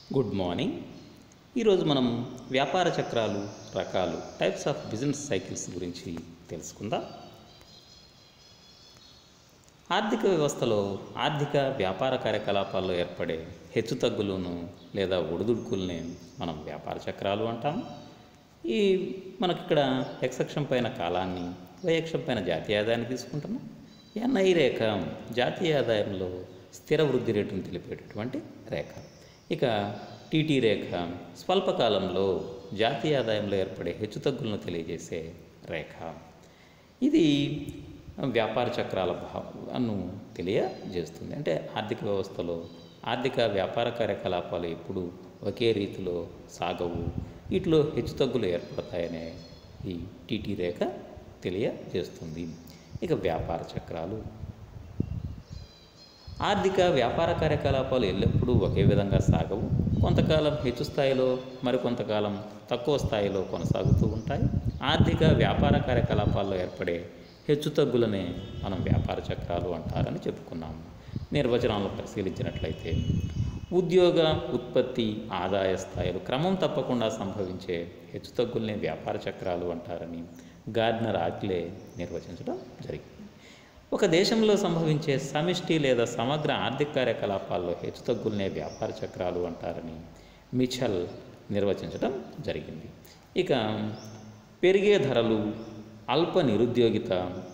good morning ఈరోజు మనం వ్యాపార చక్రాలు రకాలు టైప్స్ ఆఫ్ బిజినెస్ సైకిల్స్ గురించి తెలుసుకుందాం ఆర్థిక వ్యవస్థలో ఆర్థిక వ్యాపార కార్యకలాపాల్లో ఏర్పడే హెచ్చుతగ్గులను లేదా ఒడిదుడుకుల్ని మనం వ్యాపార చక్రాలు అంటాం ఈ మనకి ఇక్కడ ఎక్స్ అక్షం పైన కాలాన్ని వై అక్షం పైన జాతీయ ఆదాయాన్ని తీసుకుంటున్నాం ఎన్ఐ రేఖ జాతీయ ఆదాయంలో స్థిర వృద్ధి రేటును తెలిపేటటువంటి రేఖ ఇక టీటీ రేఖ స్వల్పకాలంలో జాతీయ ఆదాయంలో ఏర్పడే హెచ్చుతగ్గులను తెలియజేసే రేఖ ఇది వ్యాపార చక్రాల భావాన్ని తెలియజేస్తుంది అంటే ఆర్థిక వ్యవస్థలో ఆర్థిక వ్యాపార కార్యకలాపాలు ఎప్పుడు ఒకే రీతిలో సాగవు వీటిలో హెచ్చుతగ్గులు ఏర్పడతాయనే ఈ టీటీ రేఖ తెలియజేస్తుంది ఇక వ్యాపార చక్రాలు ఆర్థిక వ్యాపార కార్యకలాపాలు ఎల్లప్పుడూ ఒకే విధంగా సాగవు కొంతకాలం హెచ్చు స్థాయిలో మరికొంతకాలం తక్కువ స్థాయిలో కొనసాగుతూ ఉంటాయి ఆర్థిక వ్యాపార కార్యకలాపాల్లో ఏర్పడే హెచ్చుతగ్గులనే మనం వ్యాపార చక్రాలు అంటారని చెప్పుకున్నాము నిర్వచనాలను పరిశీలించినట్లయితే ఉద్యోగ ఉత్పత్తి ఆదాయ స్థాయిలు క్రమం తప్పకుండా సంభవించే హెచ్చుతగ్గుల్ని వ్యాపార చక్రాలు అంటారని గార్డ్నర్ ఆక్లే నిర్వచించడం జరిగింది ఒక దేశంలో సంభవించే సమిష్టి లేదా సమగ్ర ఆర్థిక కార్యకలాపాల్లో హెచ్చుతగ్గుల్నే వ్యాపార చక్రాలు అంటారని మిచల్ నిర్వచించడం జరిగింది ఇక పెరిగే ధరలు అల్ప నిరుద్యోగిత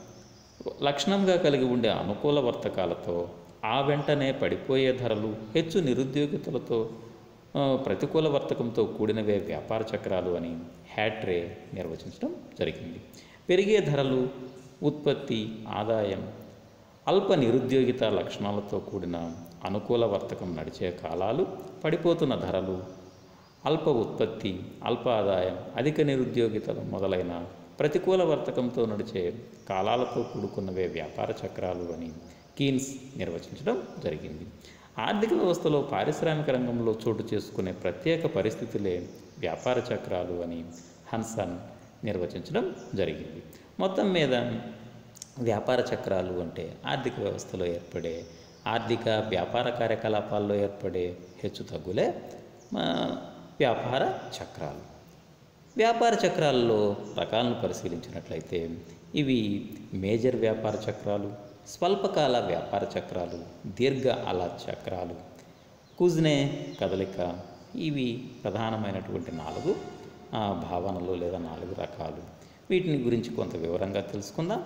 లక్షణంగా కలిగి ఉండే అనుకూల వర్తకాలతో ఆ వెంటనే పడిపోయే ధరలు హెచ్చు నిరుద్యోగితలతో ఆ, ప్రతికూల వర్తకంతో కూడినవే వ్యాపార చక్రాలు అని హ్యాట్రే నిర్వచించడం జరిగింది పెరిగే ధరలు ఉత్పత్తి ఆదాయం అల్ప నిరుద్యోగిత లక్షణాలతో కూడిన అనుకూల వర్తకం నడిచే కాలాలు పడిపోతున్న ధరలు అల్ప ఉత్పత్తి అల్ప ఆదాయం అధిక నిరుద్యోగితలు మొదలైన ప్రతికూల వర్తకంతో నడిచే కాలాలతో కూడుకున్నవే వ్యాపార చక్రాలు అని కీన్స్ నిర్వచించడం జరిగింది ఆర్థిక వ్యవస్థలో పారిశ్రామిక రంగంలో చోటు చేసుకునే ప్రత్యేక పరిస్థితులే వ్యాపార చక్రాలు అని హన్సన్ నిర్వచించడం జరిగింది మొత్తం మీద వ్యాపార చక్రాలు అంటే ఆర్థిక వ్యవస్థలో ఏర్పడే ఆర్థిక వ్యాపార కార్యకలాపాల్లో ఏర్పడే హెచ్చుతగ్గులే ఆ, వ్యాపార చక్రాలు వ్యాపార చక్రాల్లో రకాలను పరిశీలించినట్లయితే ఇవి మేజర్ వ్యాపార చక్రాలు స్వల్పకాల వ్యాపార చక్రాలు దీర్ఘ అల చక్రాలు కుజ్నే కదలిక ఇవి ప్రధానమైనటువంటి నాలుగు ఆ, భావనలు లేదా నాలుగు రకాలు వీటిని గురించి కొంత వివరంగా తెలుసుకుందాం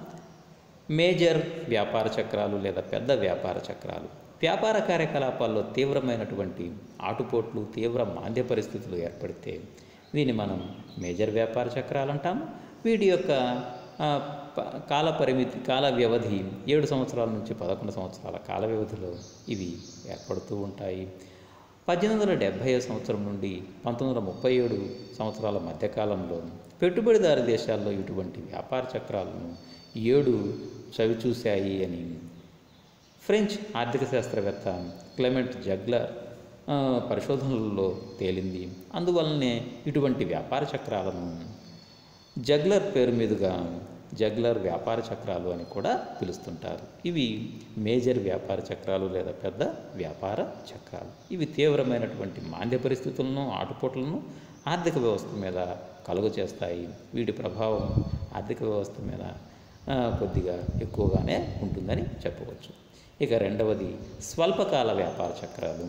మేజర్ వ్యాపార చక్రాలు లేదా పెద్ద వ్యాపార చక్రాలు వ్యాపార కార్యకలాపాల్లో తీవ్రమైనటువంటి ఆటుపోట్లు తీవ్ర మాంద్య పరిస్థితులు ఏర్పడితే దీన్ని మనం మేజర్ వ్యాపార చక్రాలు అంటాము వీటి యొక్క ఆ, ప- కాల పరిమితి కాల వ్యవధి ఏడు సంవత్సరాల నుంచి పదకొండు సంవత్సరాల కాల వ్యవధిలో ఇవి ఏర్పడుతూ ఉంటాయి పద్దెనిమిది వందల డెబ్భై సంవత్సరం నుండి పంతొమ్మిది వందల ముప్పై ఏడు సంవత్సరాల మధ్యకాలంలో పెట్టుబడిదారు దేశాల్లో ఇటువంటి వ్యాపార చక్రాలను ఏడు చవిచూశాయి అని ఫ్రెంచ్ ఆర్థిక శాస్త్రవేత్త క్లెమెంట్ జగ్లర్ ఆ, పరిశోధనలలో తేలింది అందువల్లనే ఇటువంటి వ్యాపార చక్రాలను జగ్లర్ పేరు మీదుగా జగ్లర్ వ్యాపార చక్రాలు అని కూడా పిలుస్తుంటారు ఇవి మేజర్ వ్యాపార చక్రాలు లేదా పెద్ద వ్యాపార చక్రాలు ఇవి తీవ్రమైనటువంటి మాంద్య పరిస్థితులను ఆటుపోట్లను ఆర్థిక వ్యవస్థ మీద కలుగు చేస్తాయి వీటి ప్రభావం ఆర్థిక వ్యవస్థ మీద ఆ, కొద్దిగా ఎక్కువగానే ఉంటుందని చెప్పవచ్చు ఇక రెండవది స్వల్పకాల వ్యాపార చక్రాలు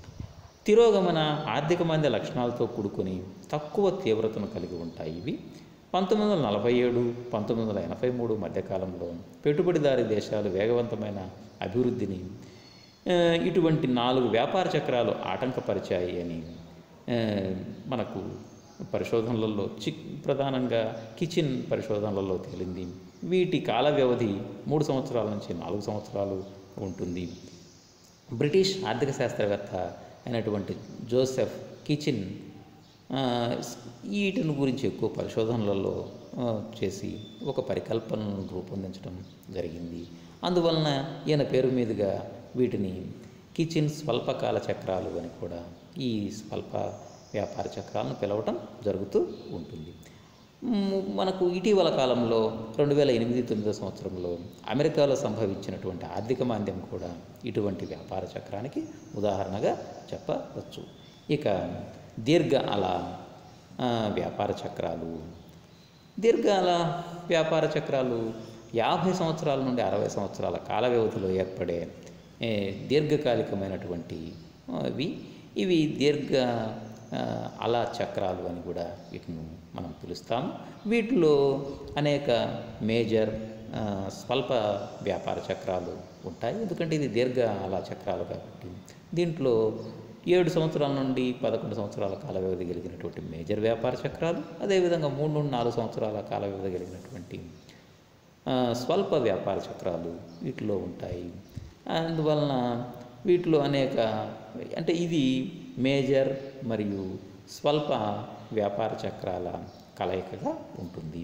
తిరోగమన ఆర్థిక మంది లక్షణాలతో కూడుకొని తక్కువ తీవ్రతను కలిగి ఉంటాయి ఇవి పంతొమ్మిది వందల నలభై ఏడు పంతొమ్మిది వందల ఎనభై మూడు మధ్యకాలంలో పెట్టుబడిదారీ దేశాలు వేగవంతమైన అభివృద్ధిని ఆ, ఇటువంటి నాలుగు వ్యాపార చక్రాలు ఆటంకపరిచాయి అని ఆ, మనకు పరిశోధనలలో చి ప్రధానంగా కిచెన్ పరిశోధనలలో తేలింది వీటి కాల వ్యవధి మూడు సంవత్సరాల నుంచి నాలుగు సంవత్సరాలు ఉంటుంది బ్రిటిష్ ఆర్థిక శాస్త్రవేత్త అయినటువంటి జోసెఫ్ కిచిన్ ఆ, వీటిని గురించి ఎక్కువ పరిశోధనలలో ఆ, చేసి ఒక పరికల్పనను రూపొందించడం జరిగింది అందువలన ఈయన పేరు మీదుగా వీటిని కిచెన్ స్వల్పకాల చక్రాలు అని కూడా ఈ స్వల్ప వ్యాపార చక్రాలను పిలవటం జరుగుతూ ఉంటుంది మ్, మనకు ఇటీవల కాలంలో రెండు వేల ఎనిమిది తొమ్మిదో సంవత్సరంలో అమెరికాలో సంభవించినటువంటి ఆర్థిక మాంద్యం కూడా ఇటువంటి వ్యాపార చక్రానికి ఉదాహరణగా చెప్పవచ్చు ఇక దీర్ఘ అల ఆ, వ్యాపార చక్రాలు దీర్ఘాల వ్యాపార చక్రాలు యాభై సంవత్సరాల నుండి అరవై సంవత్సరాల కాల వ్యవధిలో ఏర్పడే ఏ, దీర్ఘకాలికమైనటువంటి ఆ, ఇవి ఇవి దీర్ఘ ఆ, అలా చక్రాలు అని కూడా వీటిని మనం పిలుస్తాము వీటిలో అనేక మేజర్ ఆ, స్వల్ప వ్యాపార చక్రాలు ఉంటాయి ఎందుకంటే ఇది దీర్ఘ అలా చక్రాలు కాబట్టి దీంట్లో ఏడు సంవత్సరాల నుండి పదకొండు సంవత్సరాల కాల వ్యవధి కలిగినటువంటి మేజర్ వ్యాపార చక్రాలు అదేవిధంగా మూడు నుండి నాలుగు సంవత్సరాల కాల వ్యవధి కలిగినటువంటి ఆ, స్వల్ప వ్యాపార చక్రాలు వీటిలో ఉంటాయి అందువలన వీటిలో అనేక అంటే ఇది మేజర్ మరియు స్వల్ప వ్యాపార చక్రాల కలయికగా ఉంటుంది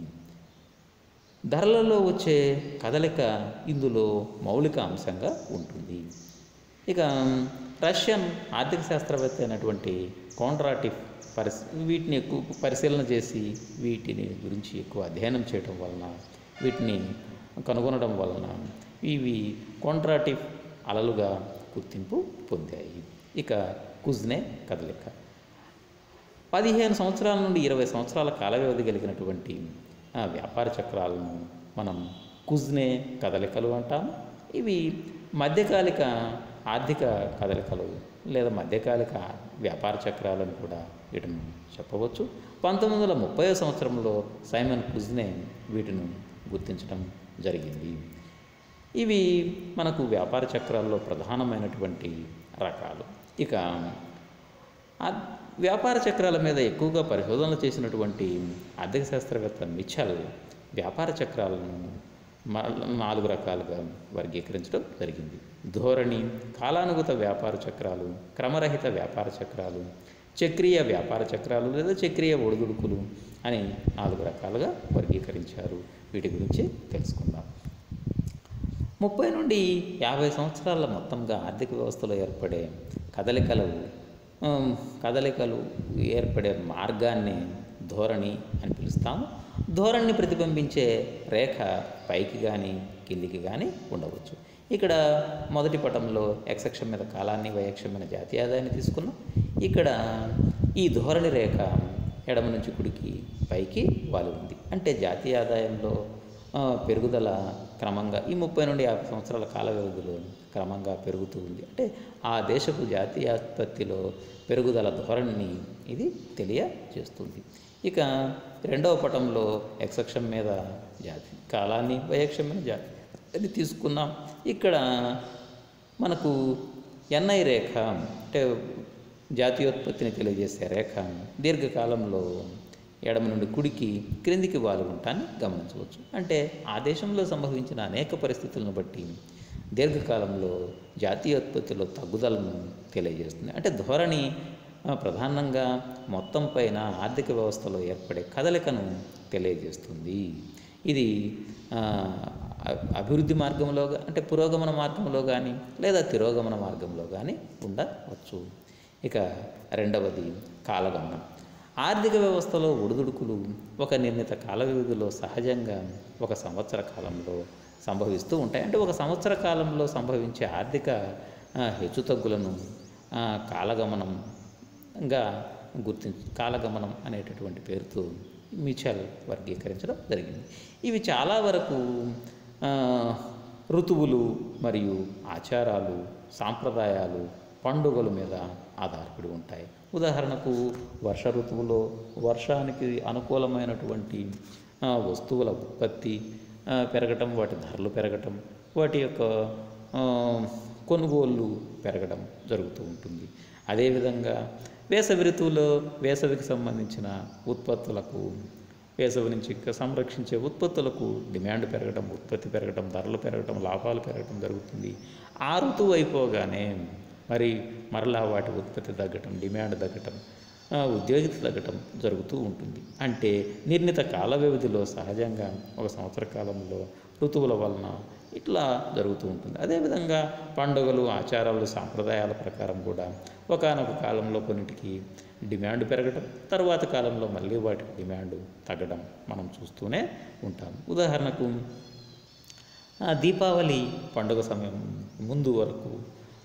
ధరలలో వచ్చే కదలిక ఇందులో మౌలిక అంశంగా ఉంటుంది ఇక రష్యన్ ఆర్థిక శాస్త్రవేత్త అయినటువంటి కాంట్రాటివ్ పరిశీ వీటిని ఎక్కువ పరిశీలన చేసి వీటిని గురించి ఎక్కువ అధ్యయనం చేయడం వలన వీటిని కనుగొనడం వలన ఇవి కాంట్రాటివ్ అలలుగా గుర్తింపు పొందాయి ఇక కుజ్నే కదలిక పదిహేను సంవత్సరాల నుండి ఇరవై సంవత్సరాల కాల వ్యవధి కలిగినటువంటి ఆ, వ్యాపార చక్రాలను మనం కుజ్నే కదలికలు అంటాము ఇవి మధ్యకాలిక ఆర్థిక కదలికలు లేదా మధ్యకాలిక వ్యాపార చక్రాలను కూడా వీటిని చెప్పవచ్చు పంతొమ్మిది వందల ముప్పై సంవత్సరంలో సైమన్ కుజ్నే వీటిని గుర్తించడం జరిగింది ఇవి మనకు వ్యాపార చక్రాల్లో ప్రధానమైనటువంటి రకాలు ఇక ఆ వ్యాపార చక్రాల మీద ఎక్కువగా పరిశోధనలు చేసినటువంటి ఆర్థిక శాస్త్రవేత్త మిచ్చల్ వ్యాపార చక్రాలను మ- నాలుగు రకాలుగా వర్గీకరించడం జరిగింది ధోరణి కాలానుగత వ్యాపార చక్రాలు క్రమరహిత వ్యాపార చక్రాలు చక్రీయ వ్యాపార చక్రాలు లేదా చక్రీయ ఒడిదుడుకులు అని నాలుగు రకాలుగా వర్గీకరించారు వీటి గురించి తెలుసుకుందాం ముప్పై నుండి యాభై సంవత్సరాల మొత్తంగా ఆర్థిక వ్యవస్థలో ఏర్పడే కదలికలు ఉమ్, కదలికలు ఏర్పడే మార్గాన్ని ధోరణి అని పిలుస్తాము ధోరణిని ప్రతిబింబించే రేఖ పైకి కానీ కిందికి కానీ ఉండవచ్చు ఇక్కడ మొదటి పటంలో x అక్షం మీద కాలాన్ని y అక్షం మీద జాతీయ ఆదాయాన్ని తీసుకున్నాం ఇక్కడ ఈ ధోరణి రేఖ ఎడమ నుంచి కుడికి పైకి వాలి ఉంది అంటే జాతీయ ఆదాయంలో ఆ, పెరుగుదల క్రమంగా ఈ ముప్పై నుండి యాభై సంవత్సరాల కాల వ్యవధిలో క్రమంగా పెరుగుతూ ఉంది అంటే ఆ దేశపు జాతీయోత్పత్తిలో పెరుగుదల ధోరణిని ఇది తెలియజేస్తుంది ఇక రెండవ పటంలో x అక్షం మీద జాతి కాలాన్ని y అక్షం మీద జాతి అది తీసుకున్నాం ఇక్కడ మనకు ఎన్ఐ రేఖ అంటే జాతీయోత్పత్తిని తెలియజేసే రేఖ దీర్ఘకాలంలో ఎడమ నుండి కుడికి క్రిందికి వాలి ఉంటాన్ని గమనించవచ్చు అంటే ఆ దేశంలో సంభవించిన అనేక పరిస్థితులను బట్టి దీర్ఘకాలంలో జాతీయోత్పత్తిలో తగ్గుదలను తెలియజేస్తుంది అంటే ధోరణి ఆ, ప్రధానంగా మొత్తం పైన ఆర్థిక వ్యవస్థలో ఏర్పడే కదలికను తెలియజేస్తుంది ఇది ఆ, అ- అభివృద్ధి మార్గంలో గా- అంటే పురోగమన మార్గంలో కానీ లేదా తిరోగమన మార్గంలో కానీ ఉండవచ్చు ఇక రెండవది కాలగమనం ఆర్థిక వ్యవస్థలో ఒడిదుడుకులు ఒక నిర్ణీత కాల వ్యవధిలో సహజంగా ఒక సంవత్సర కాలంలో సంభవిస్తూ ఉంటాయి అంటే ఒక సంవత్సర కాలంలో సంభవించే ఆర్థిక ఆ, హెచ్చుతగ్గులను ఆ, కాలగమనంగా గుర్తించి కాలగమనం అనేటటువంటి పేరుతో మిచల్ వర్గీకరించడం జరిగింది ఇవి చాలా వరకు ఆ, ఋతువులు మరియు ఆచారాలు సాంప్రదాయాలు పండుగల మీద ఆధారపడి ఉంటాయి ఉదాహరణకు వర్ష ఋతువులో వర్షానికి అనుకూలమైనటువంటి ఆ, వస్తువుల ఉత్పత్తి ఆ, పెరగటం వాటి ధరలు పెరగటం వాటి యొక్క ఆ, కొనుగోళ్ళు పెరగడం జరుగుతూ ఉంటుంది అదేవిధంగా వేసవి ఋతువులో వేసవికి సంబంధించిన ఉత్పత్తులకు వేసవి నుంచి ఇంకా సంరక్షించే ఉత్పత్తులకు డిమాండ్ పెరగడం ఉత్పత్తి పెరగడం ధరలు పెరగడం లాభాలు పెరగడం జరుగుతుంది ఆ ఋతువు అయిపోగానే మరి మరలా వాటి ఉత్పత్తి తగ్గటం డిమాండ్ తగ్గటం ఆ, ఉద్యోగిత తగ్గటం జరుగుతూ ఉంటుంది అంటే నిర్ణీత కాల వ్యవధిలో సహజంగా ఒక సంవత్సర కాలంలో ఋతువుల వలన ఇట్లా జరుగుతూ ఉంటుంది అదేవిధంగా పండుగలు ఆచారాలు సాంప్రదాయాల ప్రకారం కూడా ఒకానొక కాలంలో కొన్నిటికి డిమాండ్ పెరగడం తర్వాత కాలంలో మళ్ళీ వాటికి డిమాండ్ తగ్గడం మనం చూస్తూనే ఉంటాం ఉదాహరణకు ఆ దీపావళి పండుగ సమయం ముందు వరకు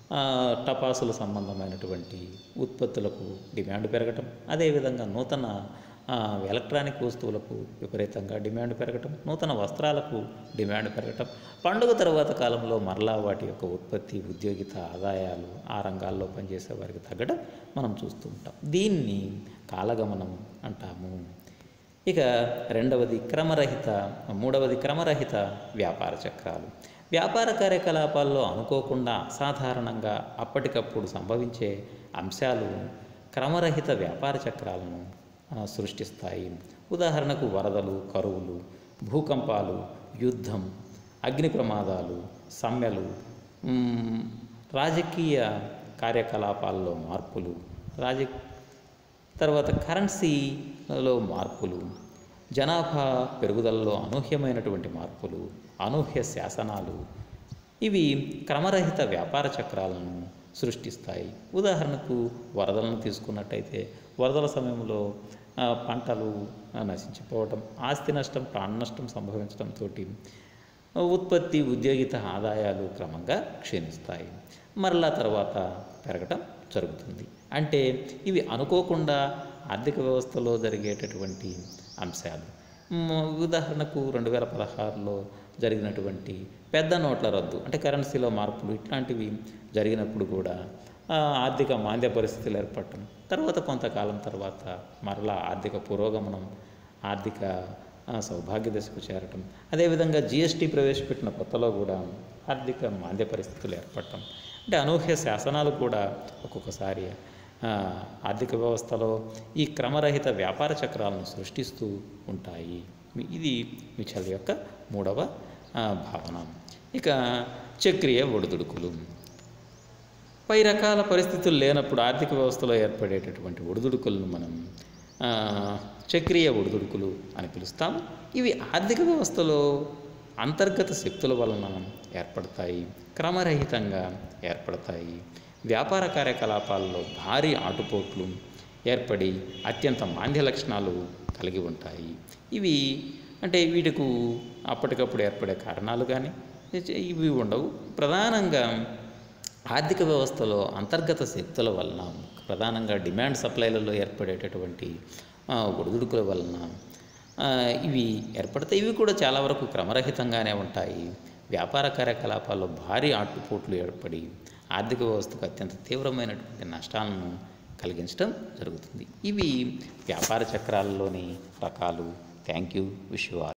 ఆ, టపాసుల సంబంధమైనటువంటి ఉత్పత్తులకు డిమాండ్ పెరగటం అదేవిధంగా నూతన ఆ, ఎలక్ట్రానిక్ వస్తువులకు విపరీతంగా డిమాండ్ పెరగటం నూతన వస్త్రాలకు డిమాండ్ పెరగటం పండుగ తర్వాత కాలంలో మరలా వాటి యొక్క ఉత్పత్తి ఉద్యోగిత ఆదాయాలు ఆ రంగాల్లో పనిచేసే వారికి తగ్గడం మనం చూస్తూ ఉంటాం దీన్ని కాలగమనం అంటాము ఇక రెండవది క్రమరహిత మూడవది క్రమరహిత వ్యాపార చక్రాలు వ్యాపార కార్యకలాపాల్లో అనుకోకుండా అసాధారణంగా అప్పటికప్పుడు సంభవించే అంశాలు క్రమరహిత వ్యాపార చక్రాలను ఆ, సృష్టిస్తాయి ఉదాహరణకు వరదలు కరువులు భూకంపాలు యుద్ధం అగ్ని ప్రమాదాలు సమ్మెలు మ్, రాజకీయ కార్యకలాపాల్లో మార్పులు రాజ తర్వాత కరెన్సీలో మార్పులు జనాభా పెరుగుదలలో అనూహ్యమైనటువంటి మార్పులు అనూహ్య శాసనాలు ఇవి క్రమరహిత వ్యాపార చక్రాలను సృష్టిస్తాయి ఉదాహరణకు వరదలను తీసుకున్నట్టయితే వరదల సమయంలో ఆ, పంటలు ఆ, నశించిపోవటం ఆస్తి నష్టం ప్రాణ నష్టం సంభవించడంతో ఉత్పత్తి ఉద్యోగిత ఆదాయాలు క్రమంగా క్షీణిస్తాయి మరలా తర్వాత పెరగటం జరుగుతుంది అంటే ఇవి అనుకోకుండా ఆర్థిక వ్యవస్థలో జరిగేటటువంటి అంశాలు మ్, ఉదాహరణకు రెండు వేల పదహారులో జరిగినటువంటి పెద్ద నోట్ల రద్దు అంటే కరెన్సీలో మార్పులు ఇట్లాంటివి జరిగినప్పుడు కూడా ఆ, ఆర్థిక మాంద్య పరిస్థితులు ఏర్పడటం తర్వాత కొంతకాలం తర్వాత మరలా ఆర్థిక పురోగమనం ఆర్థిక ఆ, సౌభాగ్య దశకు చేరటం అదేవిధంగా జిఎస్టీ ప్రవేశపెట్టిన కొత్తలో కూడా ఆర్థిక మాంద్య పరిస్థితులు ఏర్పడటం అంటే అనూహ్య శాసనాలు కూడా ఒక్కొక్కసారి ఆ, ఆర్థిక వ్యవస్థలో ఈ క్రమరహిత వ్యాపార చక్రాలను సృష్టిస్తూ ఉంటాయి ఇది మిచల్ యొక్క మూడవ ఆ, భావన ఇక చక్రీయ ఒడిదుడుకులు పై రకాల పరిస్థితులు లేనప్పుడు ఆర్థిక వ్యవస్థలో ఏర్పడేటటువంటి ఒడిదుడుకులను మనం ఆ, చక్రీయ ఒడిదుడుకులు అని పిలుస్తాం ఇవి ఆర్థిక వ్యవస్థలో అంతర్గత శక్తుల వలన ఏర్పడతాయి క్రమరహితంగా ఏర్పడతాయి వ్యాపార కార్యకలాపాల్లో భారీ ఆటుపోట్లు ఏర్పడి అత్యంత మాంద్య లక్షణాలు కలిగి ఉంటాయి ఇవి అంటే వీటికి అప్పటికప్పుడు ఏర్పడే కారణాలు కానీ ఇవి ఉండవు ప్రధానంగా ఆర్థిక వ్యవస్థలో అంతర్గత శక్తుల వలన ప్రధానంగా డిమాండ్ సప్లైలలో ఏర్పడేటటువంటి ఆ, ఒడిదుడుకుల వలన ఆ, ఇవి ఏర్పడతాయి ఇవి కూడా చాలా వరకు క్రమరహితంగానే ఉంటాయి వ్యాపార కార్యకలాపాల్లో భారీ ఆటుపోట్లు ఏర్పడి ఆర్థిక వ్యవస్థకు అత్యంత తీవ్రమైనటువంటి నష్టాలను కలిగించడం జరుగుతుంది ఇవి వ్యాపార చక్రాలలోని రకాలు thank you wish you all